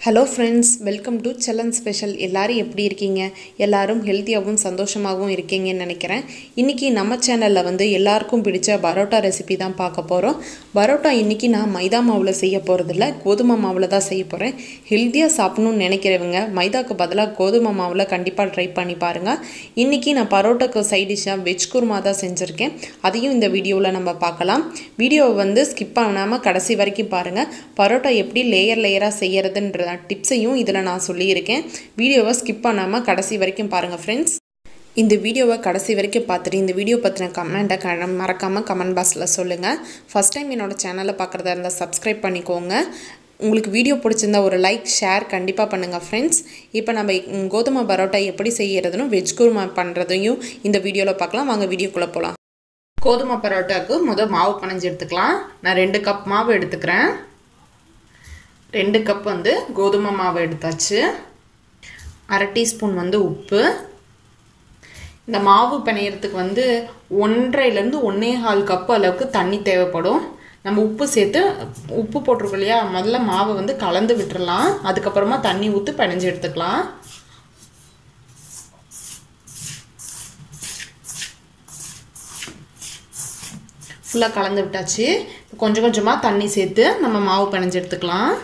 hello friends welcome to Chellan special எல்லாரும் எப்படி இருக்கீங்க எல்லாரும் ஹெல்த்தியாகவும் சந்தோஷமாகவும் இருக்கீங்கன்னு நினைக்கிறேன் இன்றைக்கி நம்ம சேனலில் வந்து எல்லாருக்கும் பிடிச்ச பரோட்டா ரெசிபி தான் பார்க்க போகிறோம் பரோட்டா இன்றைக்கி நான் மைதா மாவில் செய்ய போகிறதில்ல கோதுமை மாவில் தான் செய்ய போகிறேன் ஹெல்த்தியாக சாப்பிடணும்னு நினைக்கிறவங்க மைதாக்கு பதிலாக கோதுமை மாவில் கண்டிப்பாக ட்ரை பண்ணி பாருங்கள் இன்றைக்கி நான் பரோட்டாக்கு சைட் டிஷ்ஷாக வெஜ் குருமா தான் செஞ்சுருக்கேன் அதையும் இந்த வீடியோவில் நம்ம பார்க்கலாம் வீடியோவை வந்து ஸ்கிப் பண்ணாமல் கடைசி வரைக்கும் பாருங்கள் பரோட்டா எப்படி லேயர் லேயராக செய்யறதுன்ற டிப்ஸையும் இதில் நான் சொல்லியிருக்கேன் வீடியோவை ஸ்கிப் பண்ணாமல் கடைசி வரைக்கும் பாருங்கள் ஃப்ரெண்ட்ஸ் இந்த வீடியோவை கடைசி வரைக்கும் பார்த்துட்டு இந்த வீடியோ பற்றின கமெண்ட்டை க மறக்காமல் கமெண்ட் பாக்ஸில் சொல்லுங்கள் ஃபஸ்ட் டைம் என்னோடய சேனலை பார்க்குறதா இருந்தால் சப்ஸ்கிரைப் பண்ணிக்கோங்க உங்களுக்கு வீடியோ பிடிச்சிருந்தா ஒரு லைக் ஷேர் கண்டிப்பாக பண்ணுங்கள் ஃப்ரெண்ட்ஸ் இப்போ நம்ம ம், கோதுமை பரோட்டா எப்படி செய்யறதுன்னு வெஜ் குருமா பண்ணுறதையும் இந்த வீடியோவில் பார்க்கலாம் வாங்க வீடியோக்குள்ளே போகலாம் கோதுமை பரோட்டாவுக்கு முதல் மாவு பனைஞ்சு எடுத்துக்கலாம் நான் ரெண்டு கப் மாவு எடுத்துக்கிறேன் ரெண்டு கப் வந்து கோதுமை மாவு எடுத்தாச்சு அரை டீஸ்பூன் வந்து உப்பு இந்த மாவு பிணையறதுக்கு வந்து ஒன்றரைலேருந்து ஒன்றே கால் கப் அளவுக்கு தண்ணி தேவைப்படும் நம்ம உப்பு சேர்த்து உப்பு போட்டிருக்கோம் இல்லையா முதல்ல மாவை வந்து கலந்து விட்டுறலாம் அதுக்கப்புறமா தண்ணி ஊற்றி பிணைஞ்சு எடுத்துக்கலாம் ஃபுல்லாக கலந்து விட்டாச்சு கொஞ்சம் கொஞ்சமாக தண்ணி சேர்த்து நம்ம மாவு பிணைஞ்சு எடுத்துக்கலாம்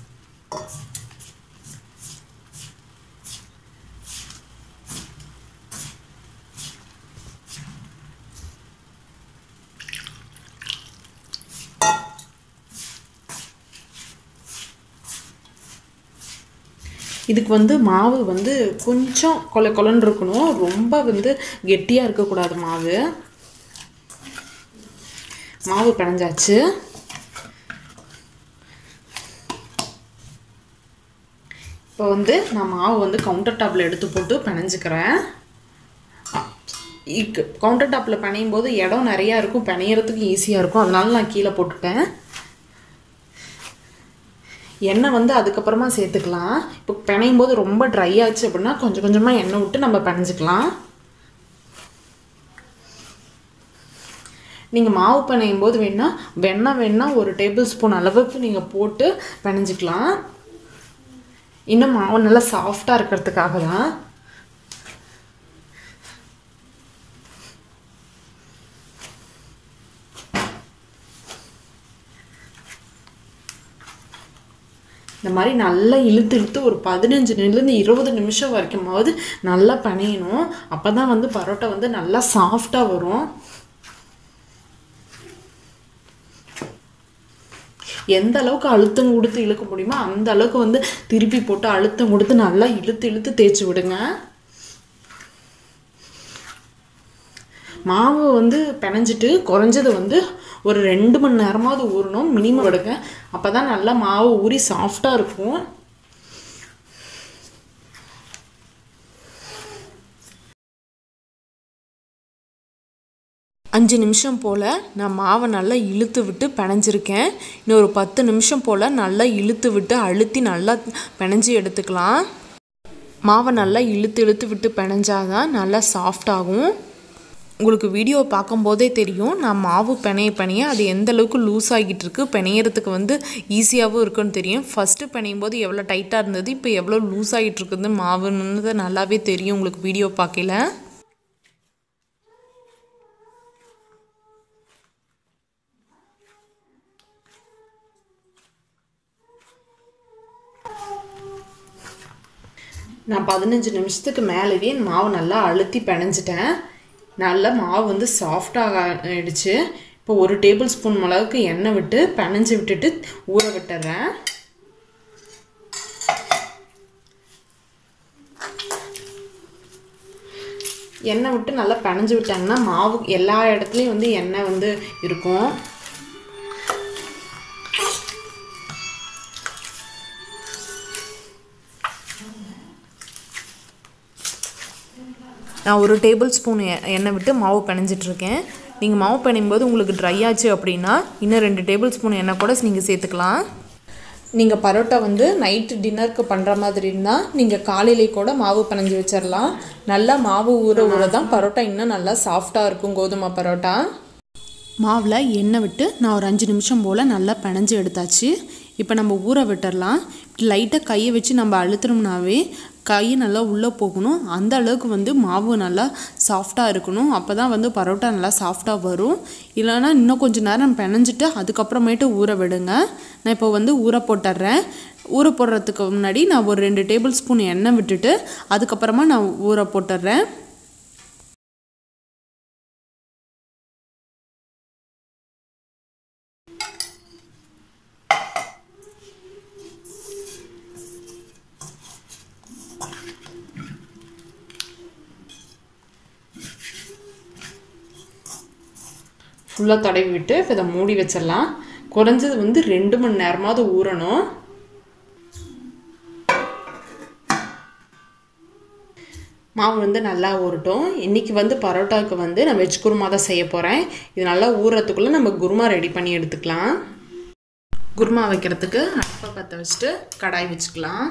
இதுக்கு வந்து மாவு வந்து கொஞ்சம் கொல கொலன்னு இருக்கணும் ரொம்ப வந்து கெட்டியாக இருக்கக்கூடாது மாவு மாவு பிணைஞ்சாச்சு இப்போ வந்து நான் மாவு வந்து கவுண்டர் டாப்பில் எடுத்து போட்டு பிணைஞ்சிக்கிறேன் இக்கு கவுண்டர் டாப்பில் பிணையும் போது இடம் நிறையா இருக்கும் பிணையறதுக்கு ஈஸியாக இருக்கும் அதனால நான் கீழே போட்டுட்டேன் எண்ணெய் வந்து அதுக்கப்புறமா சேர்த்துக்கலாம் இப்போ பிணையும் போது ரொம்ப ட்ரை ஆச்சு அப்படின்னா கொஞ்சம் கொஞ்சமாக எண்ணெய் விட்டு நம்ம பிணைஞ்சிக்கலாம் நீங்கள் மாவு பிணையும் போது வேணால் வெண்ணெய் வேணால் ஒரு டேபிள் ஸ்பூன் அளவுக்கு நீங்கள் போட்டு பிணைஞ்சிக்கலாம் இன்னும் மாவு நல்லா சாஃப்டாக இருக்கிறதுக்காக தான் இந்த மாதிரி நல்லா இழுத்து இழுத்து ஒரு பதினஞ்சு நிமிலேருந்து இருபது நிமிஷம் வரைக்குமாவது நல்லா பிணையணும் அப்போ தான் வந்து பரோட்டா வந்து நல்லா சாஃப்டாக வரும் எந்த அளவுக்கு அழுத்தம் கொடுத்து இழுக்க முடியுமோ அந்த அளவுக்கு வந்து திருப்பி போட்டு அழுத்தம் கொடுத்து நல்லா இழுத்து இழுத்து தேய்ச்சி விடுங்க மாவு வந்து பிணைஞ்சிட்டு குறைஞ்சது வந்து ஒரு ரெண்டு மணி நேரமாவது ஊறணும் மினிமம் விடுங்க அப்போ தான் நல்லா மாவு ஊறி சாஃப்டாக இருக்கும் அஞ்சு நிமிஷம் போல் நான் மாவை நல்லா இழுத்து விட்டு பிணைஞ்சிருக்கேன் இன்னும் ஒரு பத்து நிமிஷம் போல் நல்லா இழுத்து விட்டு அழுத்தி நல்லா பிணைஞ்சி எடுத்துக்கலாம் மாவை நல்லா இழுத்து இழுத்து விட்டு பிணைஞ்சாதான் நல்லா சாஃப்ட் ஆகும் உங்களுக்கு வீடியோ பார்க்கும்போதே தெரியும் நான் மாவு பிணைய பிணைய அது எந்த அளவுக்கு லூஸ் ஆகிட்டு இருக்கு பிணையறதுக்கு வந்து ஈஸியாகவும் இருக்குன்னு தெரியும் ஃபஸ்ட்டு பிணையும் போது எவ்வளோ டைட்டாக இருந்தது இப்போ எவ்வளோ லூஸ் ஆகிட்டு இருக்குது மாவுன்னு நல்லாவே தெரியும் உங்களுக்கு வீடியோ பார்க்கல நான் பதினஞ்சு நிமிஷத்துக்கு மேலேயே மாவு நல்லா அழுத்தி பிணைஞ்சிட்டேன் நல்லா மாவு வந்து சாஃப்டாக ஆயிடுச்சு இப்போ ஒரு டேபிள் ஸ்பூன் அளவுக்கு எண்ணெய் விட்டு பிணைஞ்சு விட்டுட்டு ஊற விட்டுறேன் எண்ணெய் விட்டு நல்லா பிணைஞ்சு விட்டாங்கன்னா மாவு எல்லா இடத்துலையும் வந்து எண்ணெய் வந்து இருக்கும் நான் ஒரு டேபிள் ஸ்பூன் எண்ணெய் விட்டு மாவு பிணைஞ்சிட்ருக்கேன் நீங்கள் மாவு பிணையும் போது உங்களுக்கு ட்ரை ஆச்சு அப்படின்னா இன்னும் ரெண்டு டேபிள் ஸ்பூன் எண்ணெய் கூட நீங்கள் சேர்த்துக்கலாம் நீங்கள் பரோட்டா வந்து நைட்டு டின்னருக்கு பண்ணுற மாதிரி இருந்தால் நீங்கள் காலையிலே கூட மாவு பிணைஞ்சி வச்சிடலாம் நல்லா மாவு ஊற ஊற தான் பரோட்டா இன்னும் நல்லா சாஃப்டாக இருக்கும் கோதுமை பரோட்டா மாவில் எண்ணெய் விட்டு நான் ஒரு அஞ்சு நிமிஷம் போல் நல்லா பிணைஞ்சு எடுத்தாச்சு இப்போ நம்ம ஊற விட்டுறலாம் லைட்டாக கையை வச்சு நம்ம அழுத்துறோம்னாவே கை நல்லா உள்ளே போகணும் அந்த அளவுக்கு வந்து மாவு நல்லா சாஃப்டாக இருக்கணும் அப்போ தான் வந்து பரோட்டா நல்லா சாஃப்டாக வரும் இல்லைன்னா இன்னும் கொஞ்சம் நேரம் பிணைஞ்சிட்டு அதுக்கப்புறமேட்டு ஊற விடுங்க நான் இப்போ வந்து ஊற போட்டுடுறேன் ஊற போடுறதுக்கு முன்னாடி நான் ஒரு ரெண்டு டேபிள் ஸ்பூன் எண்ணெய் விட்டுட்டு அதுக்கப்புறமா நான் ஊற போட்டுடுறேன் ஃபுல்லாக தடவி விட்டு இப்போ இதை மூடி வச்சிடலாம் குறைஞ்சது வந்து ரெண்டு மணி நேரமாவது ஊறணும் மாவு வந்து நல்லா ஊறட்டும் இன்றைக்கி வந்து பரோட்டாவுக்கு வந்து நான் வெஜ் குருமா தான் செய்ய போகிறேன் இது நல்லா ஊறுறதுக்குள்ளே நம்ம குருமா ரெடி பண்ணி எடுத்துக்கலாம் குருமா வைக்கிறதுக்கு அடுப்பை பற்ற வச்சுட்டு கடாய் வச்சுக்கலாம்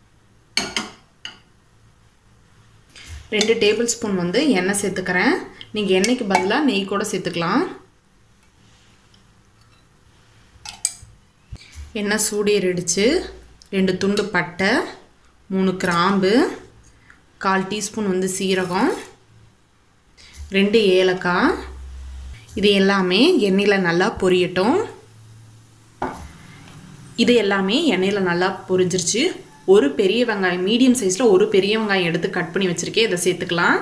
ரெண்டு டேபிள் ஸ்பூன் வந்து எண்ணெய் சேர்த்துக்கிறேன் நீங்கள் எண்ணெய்க்கு பதிலாக நெய் கூட சேர்த்துக்கலாம் எண்ணெய் சூடேறிடுச்சு ரெண்டு துண்டு பட்டை மூணு கிராம்பு கால் டீஸ்பூன் வந்து சீரகம் ரெண்டு ஏலக்காய் இது எல்லாமே எண்ணெயில் நல்லா பொரியட்டும் இது எல்லாமே எண்ணெயில் நல்லா பொரிஞ்சிருச்சு ஒரு பெரிய வெங்காயம் மீடியம் சைஸில் ஒரு பெரிய வெங்காயம் எடுத்து கட் பண்ணி வச்சுருக்கேன் இதை சேர்த்துக்கலாம்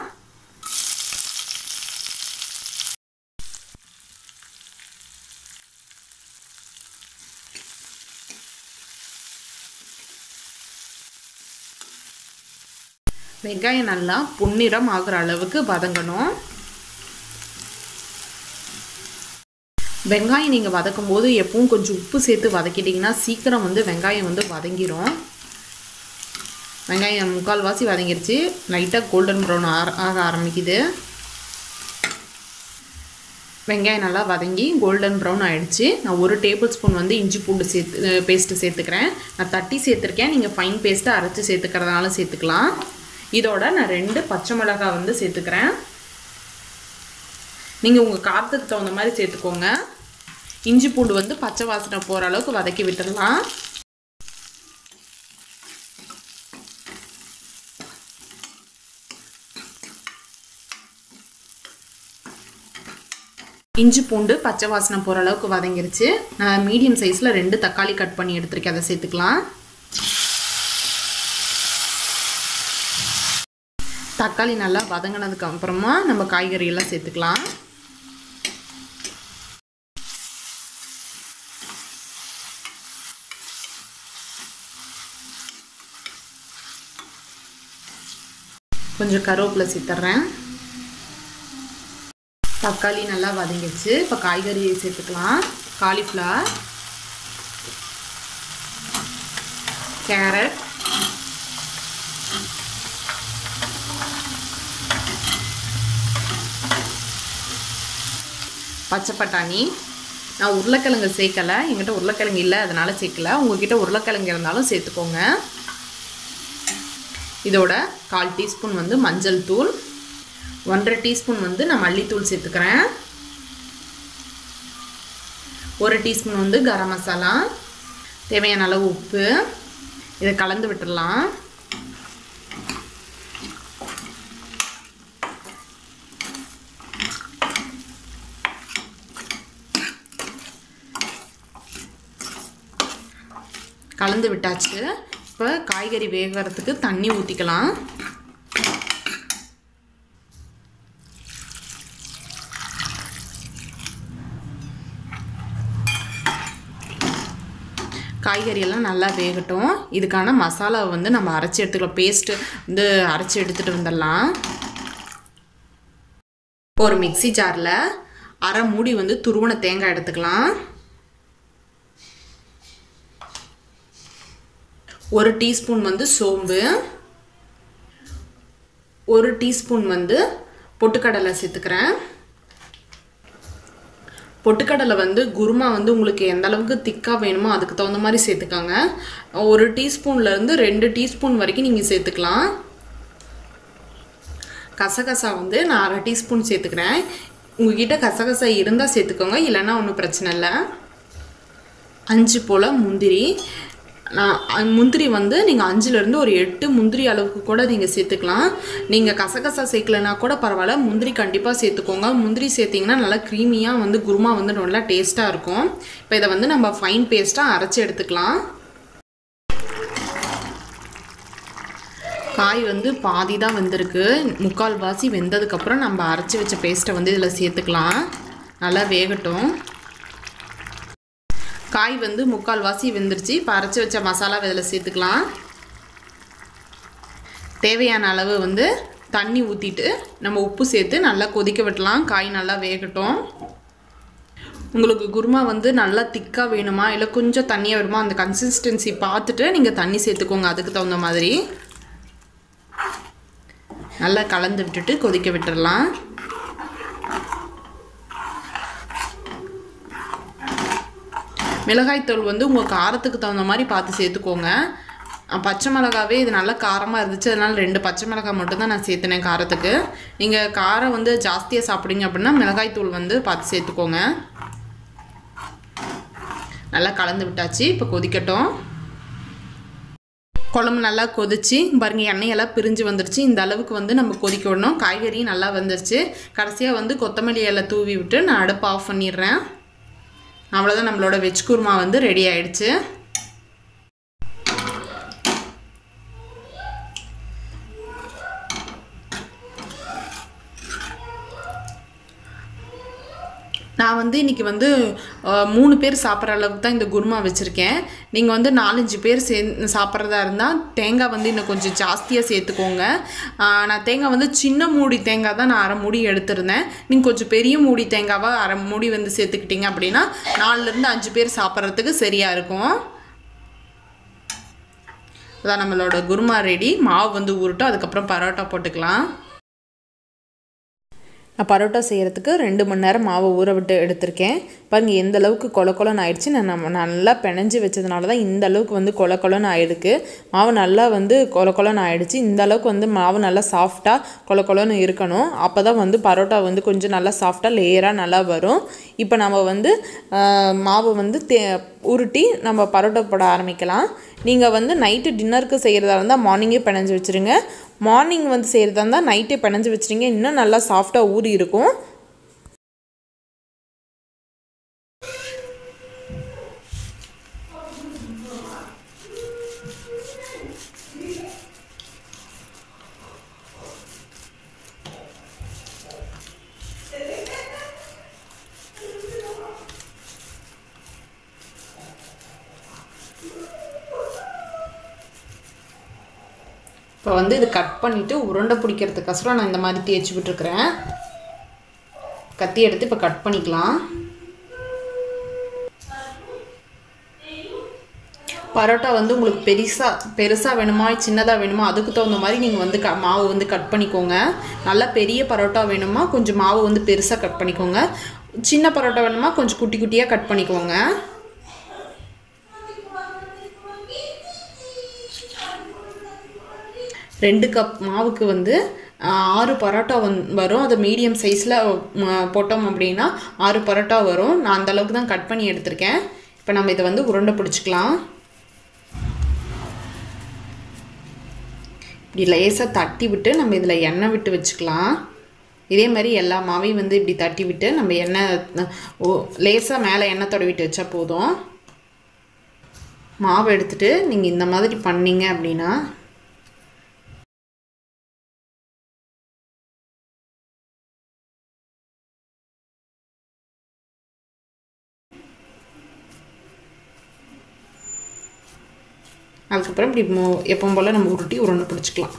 வெங்காயம் நல்லா பொன்னிறம் ஆகிற அளவுக்கு வதங்கணும் வெங்காயம் நீங்கள் வதக்கும் போது எப்பவும் கொஞ்சம் உப்பு சேர்த்து வதக்கிட்டிங்கன்னா சீக்கிரம் வந்து வெங்காயம் வந்து வதங்கிரும் வெங்காயம் முக்கால்வாசி வதங்கிருச்சு லைட்டாக கோல்டன் ப்ரௌன் ஆர ஆக ஆரம்பிக்குது வெங்காயம் நல்லா வதங்கி கோல்டன் ப்ரௌன் ஆகிடுச்சு நான் ஒரு டேபிள் ஸ்பூன் வந்து இஞ்சி பூண்டு சேர்த்து பேஸ்ட்டு சேர்த்துக்கிறேன் நான் தட்டி சேர்த்துருக்கேன் நீங்கள் ஃபைன் பேஸ்ட்டு அரைச்சி சேர்த்துக்கிறதுனால சேர்த்துக்கலாம் இதோட நான் ரெண்டு பச்சை மிளகாய் வந்து சேர்த்துக்கிறேன் நீங்கள் உங்கள் காரத்துக்கு தகுந்த மாதிரி சேர்த்துக்கோங்க இஞ்சி பூண்டு வந்து பச்சை வாசனை போகிற அளவுக்கு வதக்கி விட்டுடலாம் இஞ்சி பூண்டு பச்சை வாசனை போகிற அளவுக்கு வதங்கிருச்சு நான் மீடியம் சைஸில் ரெண்டு தக்காளி கட் பண்ணி எடுத்துருக்கேன் அதை சேர்த்துக்கலாம் தக்காளி நல்லா வதங்கினதுக்கு அப்புறமா நம்ம காய்கறி எல்லாம் சேர்த்துக்கலாம் கொஞ்சம் கருவேப்பிலை சேர்த்துட்றேன் தக்காளி நல்லா வதங்கிடுச்சு இப்போ காய்கறி சேர்த்துக்கலாம் காலிஃப்ளவர் கேரட் பச்சை பட்டாணி நான் உருளைக்கிழங்கு சேர்க்கலை எங்கிட்ட உருளைக்கிழங்கு இல்லை அதனால் சேர்க்கல உங்ககிட்ட உருளைக்கிழங்கு இருந்தாலும் சேர்த்துக்கோங்க இதோட கால் டீஸ்பூன் வந்து மஞ்சள் தூள் ஒன்றரை டீஸ்பூன் வந்து நான் மல்லித்தூள் சேர்த்துக்கிறேன் ஒரு டீஸ்பூன் வந்து கரம் மசாலா தேவையான அளவு உப்பு இதை கலந்து விட்டுடலாம் கலந்து விட்டாச்சு இப்போ காய்கறி வேகிறதுக்கு தண்ணி ஊற்றிக்கலாம் காய்கறி எல்லாம் நல்லா வேகட்டும் இதுக்கான மசாலாவை வந்து நம்ம அரைச்சி எடுத்துக்கலாம் பேஸ்ட்டு வந்து அரைச்சி எடுத்துகிட்டு வந்துடலாம் ஒரு மிக்சி ஜாரில் அரை மூடி வந்து துருவன தேங்காய் எடுத்துக்கலாம் ஒரு டீஸ்பூன் வந்து சோம்பு ஒரு டீஸ்பூன் வந்து பொட்டுக்கடலை சேர்த்துக்கிறேன் பொட்டுக்கடலை வந்து குருமா வந்து உங்களுக்கு எந்த அளவுக்கு திக்காக வேணுமோ அதுக்கு தகுந்த மாதிரி சேர்த்துக்கோங்க ஒரு டீஸ்பூன்லேருந்து ரெண்டு டீஸ்பூன் வரைக்கும் நீங்கள் சேர்த்துக்கலாம் கசகசா வந்து நான் அரை டீஸ்பூன் சேர்த்துக்கிறேன் உங்ககிட்ட கசகசா இருந்தால் சேர்த்துக்கோங்க இல்லைன்னா ஒன்றும் பிரச்சனை இல்லை அஞ்சு போல் முந்திரி நான் அ- முந்திரி வந்து நீங்கள் அஞ்சுலேருந்து ஒரு எட்டு முந்திரி அளவுக்கு கூட நீங்கள் சேர்த்துக்கலாம் நீங்கள் கசகசா சேர்க்கலனா கூட பரவாயில்ல முந்திரி கண்டிப்பாக சேர்த்துக்கோங்க முந்திரி சேர்த்திங்கன்னா நல்லா க்ரீமியாக வந்து குருமா வந்து நல்லா டேஸ்ட்டாக இருக்கும் இப்போ இதை வந்து நம்ம ஃபைன் பேஸ்ட்டாக அரைச்சி எடுத்துக்கலாம் காய் வந்து பாதி தான் வெந்திருக்கு முக்கால் வாசி வெந்ததுக்கப்புறம் நம்ம அரைச்சி வச்ச பேஸ்ட்டை வந்து இதில் சேர்த்துக்கலாம் நல்லா வேகட்டும் காய் வந்து முக்கால் வாசி வெந்துருச்சு இப்போ அரைச்சி வச்ச மசாலா இதில் சேர்த்துக்கலாம் தேவையான அளவு வந்து தண்ணி ஊற்றிட்டு நம்ம உப்பு சேர்த்து நல்லா கொதிக்க விட்டலாம் காய் நல்லா வேகட்டும் உங்களுக்கு குருமா வந்து நல்லா திக்காக வேணுமா இல்லை கொஞ்சம் தண்ணியாக வேணுமா அந்த கன்சிஸ்டன்சி பார்த்துட்டு நீங்கள் தண்ணி சேர்த்துக்கோங்க அதுக்கு தகுந்த மாதிரி நல்லா கலந்து விட்டுட்டு கொதிக்க விட்டுறலாம் மிளகாய்த்தூள் வந்து உங்கள் காரத்துக்கு தகுந்த மாதிரி பார்த்து சேர்த்துக்கோங்க அஹ் பச்சை மிளகாவே இது நல்லா காரமாக இருந்துச்சு அதனால் ரெண்டு பச்சை மிளகாய் மட்டும்தான் நான் சேர்த்துனேன் காரத்துக்கு நீங்கள் காரம் வந்து ஜாஸ்தியாக சாப்பிட்றீங்க அப்படின்னா மிளகாய்த்தூள் வந்து பார்த்து சேர்த்துக்கோங்க நல்லா கலந்து விட்டாச்சு இப்போ கொதிக்கட்டும் குழம்பு நல்லா கொதிச்சு பாருங்க எண்ணெயெல்லாம் பிரிஞ்சு வந்துருச்சு இந்த அளவுக்கு வந்து நம்ம கொதிக்க விடணும் காய்கறியும் நல்லா வந்துருச்சு கடைசியாக வந்து கொத்தமல்லி இலை தூவி விட்டு நான் அடுப்பு ஆஃப் பண்ணிடுறேன் அவ்வளோதான் நம்மளோட வெஜ் குருமா வந்து ரெடி ஆயிடுச்சு நான் வந்து இன்றைக்கி வந்து அஹ், மூணு பேர் சாப்பிட்ற அளவுக்கு தான் இந்த குருமா வச்சுருக்கேன் நீங்கள் வந்து நாலஞ்சு பேர் சே சாப்பிட்றதா இருந்தால் தேங்காய் வந்து இன்னும் கொஞ்சம் ஜாஸ்தியாக சேர்த்துக்கோங்க அஹ், நான் தேங்காய் வந்து சின்ன மூடி தேங்காய் தான் நான் அரை மூடி எடுத்திருந்தேன் நீங்கள் கொஞ்சம் பெரிய மூடி தேங்காவாக அரை மூடி வந்து சேர்த்துக்கிட்டீங்க அப்படின்னா நாலுலேருந்து அஞ்சு பேர் சாப்பிட்றதுக்கு சரியாக இருக்கும் அதான் நம்மளோட குருமா ரெடி மாவு வந்து உருட்டும் அதுக்கப்புறம் பரோட்டா போட்டுக்கலாம் நான் பரோட்டா செய்கிறதுக்கு ரெண்டு மணி நேரம் மாவை ஊற விட்டு எடுத்திருக்கேன் பாருங்கள் எந்த அளவுக்கு கொல கொலன்னு ஆயிடுச்சு நான் நம்ம நல்லா பிணைஞ்சு வச்சதுனால தான் இந்த அளவுக்கு வந்து கொல கொலன்னு ஆயிடுக்கு மாவு நல்லா வந்து கொல கொலன்னு ஆயிடுச்சு இந்த அளவுக்கு வந்து மாவு நல்லா சாஃப்டாக கொல கொலன்னு இருக்கணும் அப்போ தான் வந்து பரோட்டா வந்து கொஞ்சம் நல்லா சாஃப்டாக லேயராக நல்லா வரும் இப்போ நம்ம வந்து ஆஹ், மாவு வந்து தே உருட்டி நம்ம பரோட்டா போட ஆரம்பிக்கலாம் நீங்கள் வந்து நைட்டு டின்னருக்கு செய்கிறதா இருந்தால் மார்னிங்கே பிணைஞ்சு வச்சுருங்க மார்னிங் வந்து செய்கிறதா இருந்தால் நைட்டே பிணைஞ்சு வச்சுருங்க இன்னும் நல்லா சாஃப்டாக ஊறி இருக்கும் இப்போ வந்து இது கட் பண்ணிவிட்டு உருண்டை பிடிக்கிறதுக்கோசரம் நான் இந்த மாதிரி தேய்ச்சி விட்டுருக்குறேன் கத்தி எடுத்து இப்போ கட் பண்ணிக்கலாம் பரோட்டா வந்து உங்களுக்கு பெருசாக பெருசாக வேணுமா சின்னதாக வேணுமா அதுக்கு தகுந்த மாதிரி நீங்கள் வந்து க மாவு வந்து கட் பண்ணிக்கோங்க நல்லா பெரிய பரோட்டா வேணுமா கொஞ்சம் மாவு வந்து பெருசாக கட் பண்ணிக்கோங்க சின்ன பரோட்டா வேணுமா கொஞ்சம் குட்டி குட்டியாக கட் பண்ணிக்கோங்க ரெண்டு கப் மாவுக்கு வந்து ஆஹ், ஆறு பரோட்டா வந் வரும் அது மீடியம் சைஸில் போட்டோம் அப்படின்னா ஆறு பரோட்டா வரும் நான் அந்த அளவுக்கு தான் கட் பண்ணி எடுத்திருக்கேன் இப்போ நம்ம இதை வந்து உருண்டை பிடிச்சிக்கலாம் இப்படி லேசாக தட்டி விட்டு நம்ம இதில் எண்ணெய் விட்டு வச்சுக்கலாம் இதே மாதிரி எல்லா மாவையும் வந்து இப்படி தட்டி விட்டு நம்ம எண்ணெய் ஓ லேசாக மேலே எண்ணெய் தடவிட்டு வச்சா போதும் மாவு எடுத்துட்டு நீங்கள் இந்த மாதிரி பண்ணீங்க அப்படின்னா அதுக்கப்புறம் இப்படி மோ எப்பவும் போல் நம்ம உருட்டி உருண்டை பிடிச்சிக்கலாம்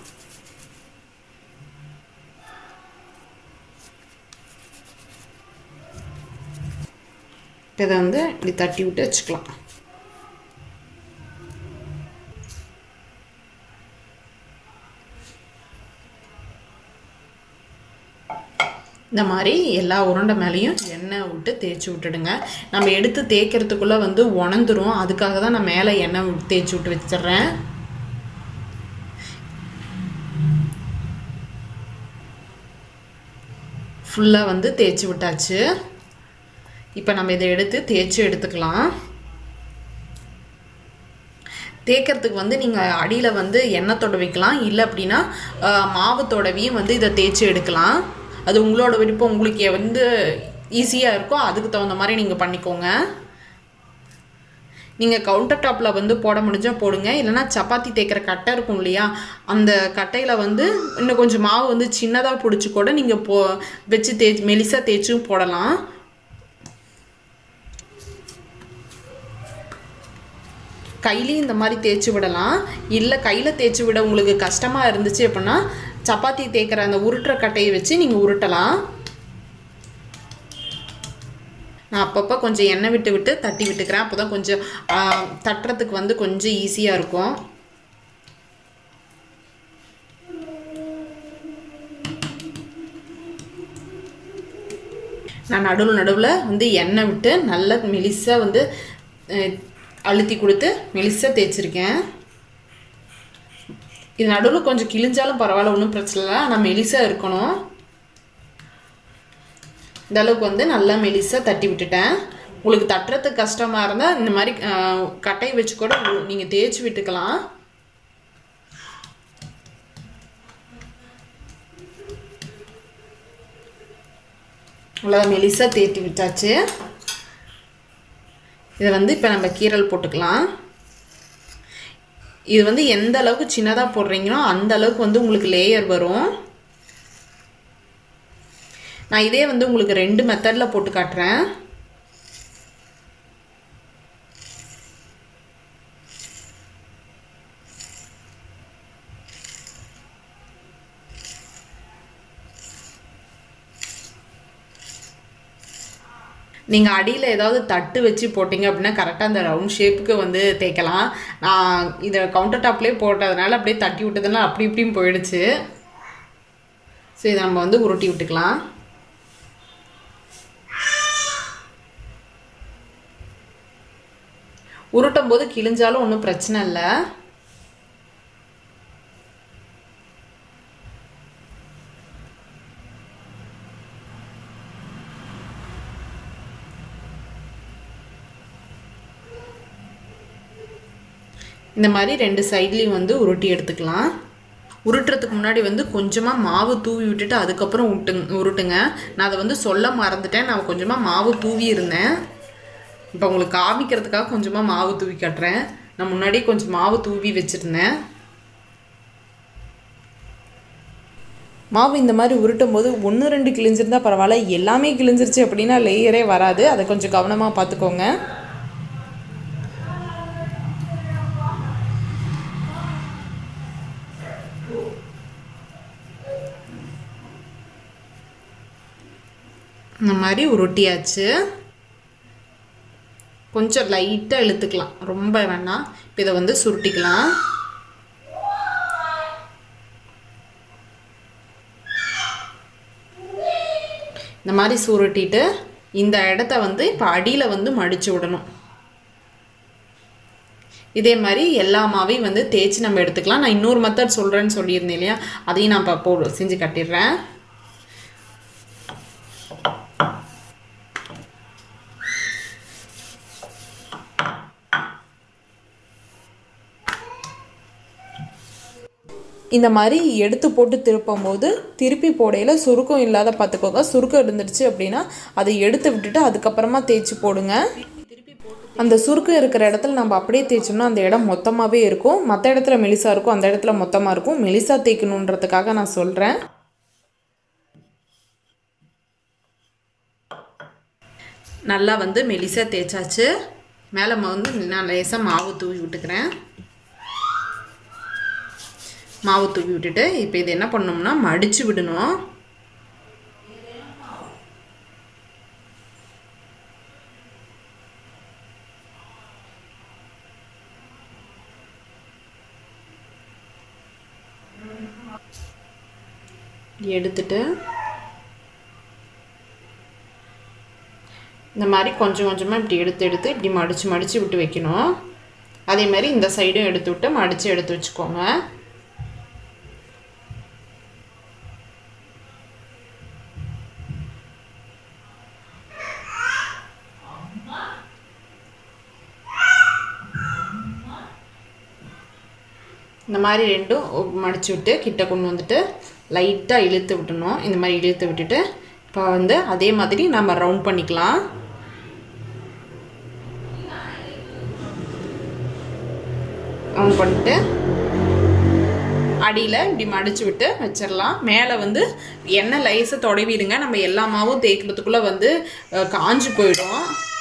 இப்போ இதை வந்து இப்படி தட்டி விட்டு வச்சுக்கலாம் இந்த மாதிரி எல்லா உருண்டை மேலேயும் எண்ணெய் விட்டு தேய்ச்சி விட்டுடுங்க நம்ம எடுத்து தேய்க்கிறதுக்குள்ளே வந்து உணந்துரும் அதுக்காக தான் நான் மேலே எண்ணெய் விட்டு தேய்ச்சி விட்டு வச்சிடுறேன் ஃபுல்லாக வந்து தேய்ச்சி விட்டாச்சு இப்போ நம்ம இதை எடுத்து தேய்ச்சி எடுத்துக்கலாம் தேய்க்கிறதுக்கு வந்து நீங்கள் அடியில் வந்து எண்ணெய் தொடவிக்கலாம் இல்லை அப்படின்னா ஆஹ், மாவு தொடவியும் வந்து இதை தேய்ச்சி எடுக்கலாம் அது உங்களோட விருப்பம் உங்களுக்கு வந்து ஈஸியாக இருக்கோ அதுக்கு தகுந்த மாதிரி நீங்கள் பண்ணிக்கோங்க நீங்கள் கவுண்டர் டாப்பில் வந்து போட முடிஞ்சால் போடுங்க இல்லைன்னா சப்பாத்தி தேய்க்கிற கட்டை இருக்கும் இல்லையா அந்த கட்டையில் வந்து இன்னும் கொஞ்சம் மாவு வந்து சின்னதாக பிடிச்சி கூட நீங்கள் போ வச்சு தேய்ச்சி மெலிசாக தேய்ச்சும் போடலாம் கையிலையும் இந்த மாதிரி தேய்ச்சி விடலாம் இல்லை கையில் தேய்ச்சி விட உங்களுக்கு கஷ்டமாக இருந்துச்சு அப்படின்னா சப்பாத்தி தேய்க்கிற அந்த உருட்டுற கட்டையை வச்சு நீங்கள் உருட்டலாம் நான் அப்பப்போ கொஞ்சம் எண்ணெய் விட்டு விட்டு தட்டி விட்டுக்கிறேன் அப்போ தான் கொஞ்சம் ஆ, தட்டுறதுக்கு வந்து கொஞ்சம் ஈஸியாக இருக்கும் நான் நடுவில் நடுவில் வந்து எண்ணெய் விட்டு நல்லா மெலிசாக வந்து அஹ், அழுத்தி கொடுத்து மெலிசாக தேய்ச்சிருக்கேன் இது நடுவில் கொஞ்சம் கிழிஞ்சாலும் பரவாயில்ல ஒன்றும் பிரச்சனை இல்லை ஆனால் மெலிசாக இருக்கணும் இந்த அளவுக்கு வந்து நல்லா மெலிசாக தட்டி விட்டுட்டேன் உங்களுக்கு தட்டுறதுக்கு கஷ்டமாக இருந்தால் இந்த மாதிரி அஹ், கட்டையை வச்சு கூட நீங்கள் தேய்ச்சி விட்டுக்கலாம் அவ்வளோ மெலிசாக தேத்தி விட்டாச்சு இதை வந்து இப்போ நம்ம கீரல் போட்டுக்கலாம் இது வந்து எந்த அளவுக்கு சின்னதாக போடுறீங்களோ அந்த அளவுக்கு வந்து உங்களுக்கு லேயர் வரும் நான் இதே வந்து உங்களுக்கு ரெண்டு மெத்தடில் போட்டு காட்டுறேன் நீங்கள் அடியில் ஏதாவது தட்டு வச்சு போட்டிங்க அப்படின்னா கரெக்டாக அந்த ரவுண்ட் ஷேப்புக்கு வந்து தேய்க்கலாம் நான் இதை கவுண்டர் டாப்லேயே போட்டதுனால அப்படியே தட்டி விட்டதுனால அப்படி இப்படியும் போயிடுச்சு ஸோ இதை நம்ம வந்து உருட்டி விட்டுக்கலாம் உருட்டும் போது கிழிஞ்சாலும் ஒன்றும் பிரச்சனை இல்லை இந்த மாதிரி ரெண்டு சைட்லேயும் வந்து உருட்டி எடுத்துக்கலாம் உருட்டுறதுக்கு முன்னாடி வந்து கொஞ்சமாக மாவு தூவி விட்டுட்டு அதுக்கப்புறம் விட்டுங்க உருட்டுங்க நான் அதை வந்து சொல்ல மறந்துட்டேன் நான் கொஞ்சமாக மாவு தூவி இருந்தேன் இப்போ உங்களுக்கு காமிக்கிறதுக்காக கொஞ்சமாக மாவு தூவி காட்டுறேன் நான் முன்னாடியே கொஞ்சம் மாவு தூவி வச்சுருந்தேன் மாவு இந்த மாதிரி உருட்டும் போது ஒன்று ரெண்டு கிழிஞ்சிருந்தா பரவாயில்ல எல்லாமே கிழிஞ்சிருச்சு அப்படின்னா லேயரே வராது அதை கொஞ்சம் கவனமாக பார்த்துக்கோங்க இந்த மாதிரி உருட்டியாச்சு கொஞ்சம் லைட்டாக இழுத்துக்கலாம் ரொம்ப வேணாம் இப்போ இதை வந்து சுருட்டிக்கலாம் இந்த மாதிரி சுருட்டிட்டு இந்த இடத்த வந்து இப்போ அடியில் வந்து மடித்து விடணும் இதே மாதிரி எல்லா மாவையும் வந்து தேய்ச்சி நம்ம எடுத்துக்கலாம் நான் இன்னொரு மெத்தட் சொல்கிறேன்னு சொல்லியிருந்தேன் இல்லையா அதையும் நான் இப்போ போ செஞ்சு கட்டிடுறேன் இந்த மாதிரி எடுத்து போட்டு திருப்பும் போது திருப்பி போடையில் சுருக்கம் இல்லாத பார்த்துக்கோங்க சுருக்கம் இருந்துடுச்சு அப்படின்னா அதை எடுத்து விட்டுட்டு அதுக்கப்புறமா தேய்ச்சி போடுங்க அந்த சுருக்கம் இருக்கிற இடத்துல நம்ம அப்படியே தேய்ச்சோம்னா அந்த இடம் மொத்தமாகவே இருக்கும் மற்ற இடத்துல மெலிசா இருக்கும் அந்த இடத்துல மொத்தமாக இருக்கும் மெலிசா தேய்க்கணுன்றதுக்காக நான் சொல்கிறேன் நல்லா வந்து மெலிசா தேய்ச்சாச்சு மேலே வந்து நான் லேசாக மாவு தூவி விட்டுக்கிறேன் மாவு தூவி விட்டுட்டு இப்போ இது என்ன பண்ணோம்னா மடித்து விடணும் எடுத்துட்டு இந்த மாதிரி கொஞ்சம் கொஞ்சமாக இப்படி எடுத்து எடுத்து இப்படி மடித்து மடித்து விட்டு வைக்கணும் அதே மாதிரி இந்த சைடும் எடுத்து விட்டு மடித்து எடுத்து வச்சுக்கோங்க இந்த மாதிரி ரெண்டும் மடிச்சு விட்டு கிட்ட கொண்டு வந்துட்டு லைட்டாக இழுத்து விட்டணும் இந்த மாதிரி இழுத்து விட்டுட்டு இப்போ வந்து அதே மாதிரி நம்ம ரவுண்ட் பண்ணிக்கலாம் ரவுண்ட் பண்ணிட்டு அடியில் இப்படி மடிச்சு விட்டு வச்சிடலாம் மேலே வந்து எண்ணெய் லைஸை தொடவிடுங்க நம்ம எல்லா மாவும் தேய்க்கிறதுக்குள்ளே வந்து அஹ், காஞ்சு போயிடும்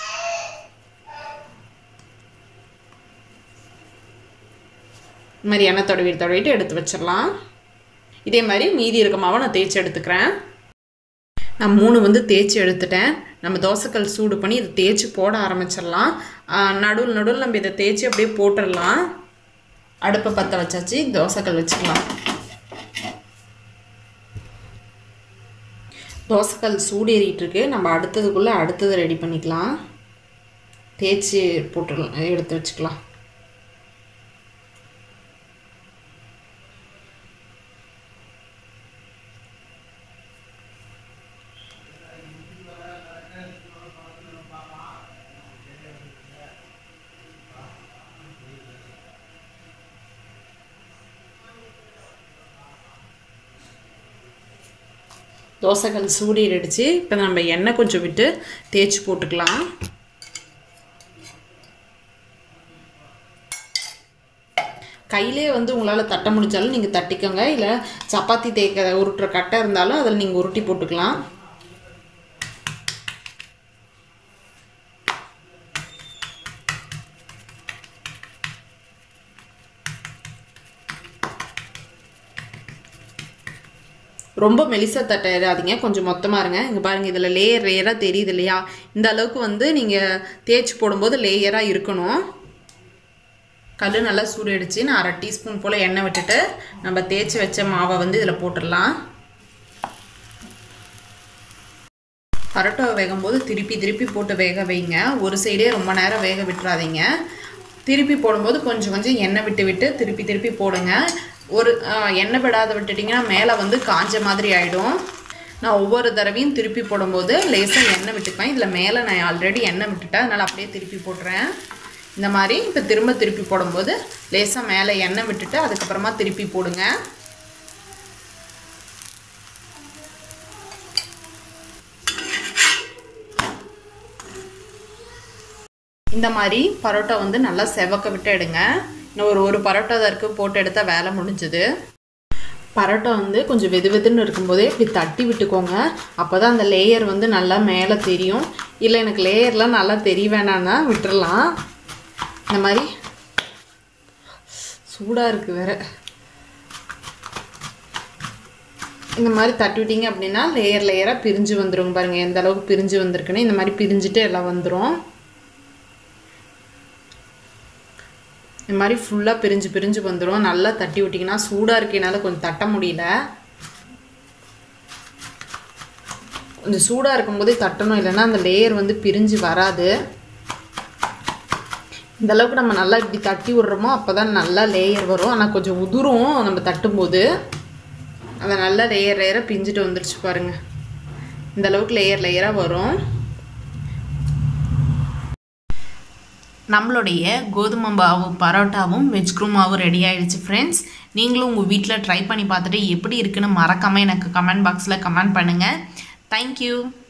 இந்த மாதிரி எண்ணெய் தடவி தடவிட்டு எடுத்து வச்சிடலாம் இதே மாதிரி மீதி இருக்க மாவை நான் தேய்ச்சி எடுத்துக்கிறேன் நான் மூணு வந்து தேய்ச்சி எடுத்துட்டேன் நம்ம தோசைக்கல் சூடு பண்ணி இதை தேய்ச்சி போட ஆரம்பிச்சிடலாம் நடுவில் நடுவில் நம்ம இதை தேய்ச்சி அப்படியே போட்டுடலாம் அடுப்பை பற்ற வச்சாச்சு தோசைக்கல் வச்சுக்கலாம் தோசைக்கல் சூடு ஏறிட்டு இருக்கு நம்ம அடுத்ததுக்குள்ளே அடுத்தது ரெடி பண்ணிக்கலாம் தேய்ச்சி போட்டுடலாம் எடுத்து வச்சுக்கலாம் தோசைக்கல் சூடிடுச்சு இப்போ நம்ம எண்ணெய் கொஞ்சம் விட்டு தேய்ச்சி போட்டுக்கலாம் கையிலே வந்து உங்களால் தட்ட முடிஞ்சாலும் நீங்கள் தட்டிக்கோங்க இல்லை சப்பாத்தி தேய்க்க உருட்டுற கட்டை இருந்தாலும் அதில் நீங்கள் உருட்டி போட்டுக்கலாம் ரொம்ப மெலிசா தட்டாதீங்க கொஞ்சம் மொத்தமாக இருங்க இங்கே பாருங்கள் இதில் லேயர் லேயராக தெரியுது இல்லையா இந்த அளவுக்கு வந்து நீங்கள் தேய்ச்சி போடும்போது லேயராக இருக்கணும் கல் நல்லா சூடாயிடுச்சு நான் அரை டீஸ்பூன் போல் எண்ணெய் விட்டுட்டு நம்ம தேய்ச்சி வச்ச மாவை வந்து இதில் போட்டுடலாம் பரோட்டாவை வேகும்போது திருப்பி திருப்பி போட்டு வேக வைங்க ஒரு சைடே ரொம்ப நேரம் வேக விட்டுறாதீங்க திருப்பி போடும்போது கொஞ்சம் கொஞ்சம் எண்ணெய் விட்டு விட்டு திருப்பி திருப்பி போடுங்க ஒரு ஆ, எண்ணெய் விடாத விட்டுட்டிங்கன்னா மேலே வந்து காஞ்ச மாதிரி ஆகிடும் நான் ஒவ்வொரு தடவையும் திருப்பி போடும்போது லேசாக எண்ணெய் விட்டுப்பேன் இதில் மேலே நான் ஆல்ரெடி எண்ணெய் விட்டுட்டேன் அதனால் அப்படியே திருப்பி போட்டுறேன் இந்த மாதிரி இப்போ திரும்ப திருப்பி போடும்போது லேசாக மேலே எண்ணெய் விட்டுட்டு அதுக்கப்புறமா திருப்பி போடுங்க இந்த மாதிரி பரோட்டா வந்து நல்லா செவக்க விட்டு எடுங்க இன்னும் ஒரு ஒரு பரோட்டா தான் இருக்குது போட்டு எடுத்தால் வேலை முடிஞ்சுது பரோட்டா வந்து கொஞ்சம் வெது வெதுன்னு இருக்கும்போதே இப்படி தட்டி விட்டுக்கோங்க அப்போ தான் அந்த லேயர் வந்து நல்லா மேலே தெரியும் இல்லை எனக்கு லேயர்லாம் நல்லா தெரிய வேணான்னா விட்டுறலாம் இந்த மாதிரி சூடாக இருக்குது வேற இந்த மாதிரி தட்டி விட்டீங்க அப்படின்னா லேயர் லேயராக பிரிஞ்சு வந்துடும் பாருங்கள் எந்த அளவுக்கு பிரிஞ்சு வந்திருக்குன்னு இந்த மாதிரி பிரிஞ்சுட்டு எல்லாம் வந்துடும் இந்த மாதிரி ஃபுல்லாக பிரிஞ்சு பிரிஞ்சு வந்துடும் நல்லா தட்டி விட்டிங்கன்னா சூடாக இருக்கனால கொஞ்சம் தட்ட முடியல கொஞ்சம் சூடாக இருக்கும்போதே தட்டணும் இல்லைன்னா அந்த லேயர் வந்து பிரிஞ்சு வராது இந்த அளவுக்கு நம்ம நல்லா இப்படி தட்டி விட்றோமோ அப்போ தான் நல்லா லேயர் வரும் ஆனால் கொஞ்சம் உதுரும் நம்ம தட்டும்போது அதை நல்லா லேயர் லேயராக பிஞ்சிட்டு வந்துருச்சு பாருங்கள் இந்த அளவுக்கு லேயர் லேயராக வரும் நம்மளுடைய கோதுமை மாவு பரோட்டாவும் வெஜ் குருமாவும் ரெடி ஆயிடுச்சு ஃப்ரெண்ட்ஸ் நீங்களும் உங்கள் வீட்டில் ட்ரை பண்ணி பார்த்துட்டு எப்படி இருக்குன்னு மறக்காமல் எனக்கு கமெண்ட் பாக்ஸில் கமெண்ட் பண்ணுங்கள் தேங்க்யூ